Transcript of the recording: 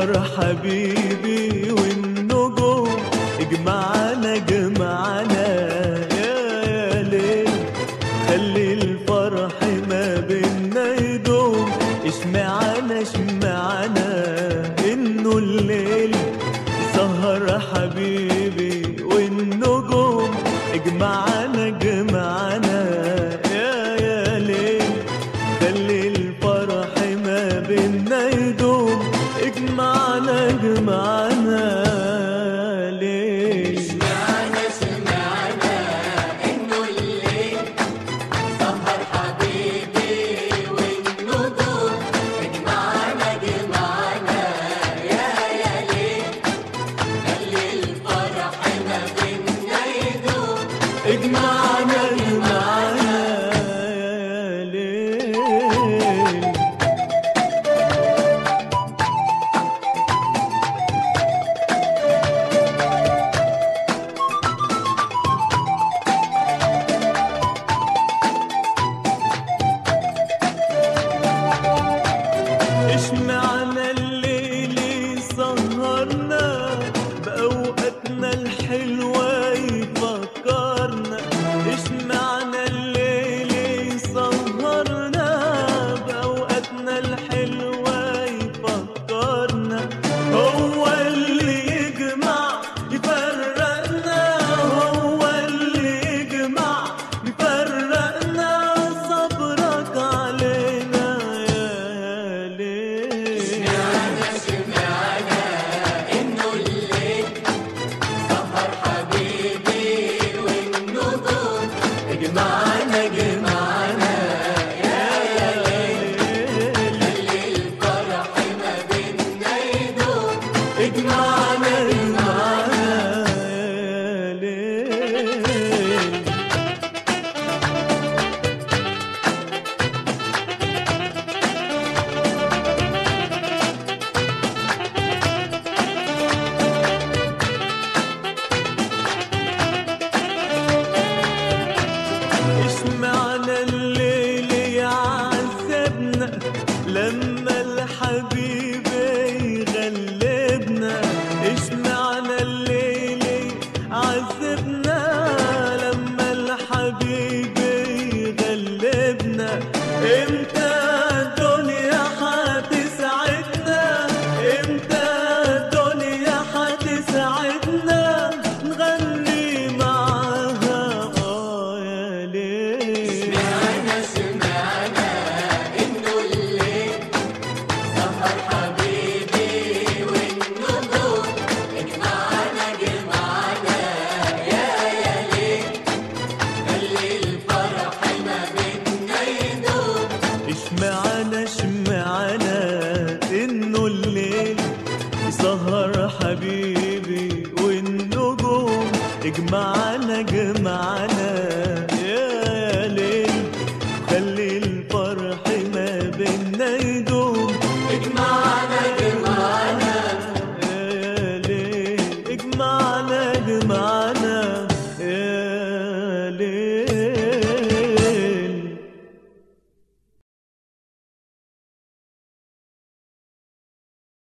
سهر حبيبي والنجوم اجمعنا جمعنا يا يا ليل خلي الفرح ما بينا يدوم اشمعنا اشمعنا انه الليل سهر حبيبي والنجوم اجمعنا جمعنا يا يا ليل خلي الفرح ما بينا يدوم اجمعنا اجمعنا ليل اجمعنا اجمعنا يا ليل اشمعنا الليل سهرنا بأوقاتنا الحلوة يفكرنا اشمعنا الليل سهرنا بأوقاتنا الحلوة يفكرنا هو اللي يجمع يفرقنا هو اللي يجمع يفرقنا صبرك علينا يا ليل اجمعنا اجمعنا يا ليل اجمعنا اجمعنا يا ليل اشمعنا الليل يعذبنا لما الحبيب يغلبنا اشمعنا الليل يعذبنا لما الحبيب يغلبنا امتى الدنيا هتسعدنا امتى الدنيا هتسعدنا نغني معاها اه يا ليل اشمعنا اشمعنا انه الليل سهر حبيبي والنجوم اجمعنا جمعنا يا ليل خلي الفرح ما بينا يدوم اجمعنا جمعنا يا ليل اجمعنا جمعنا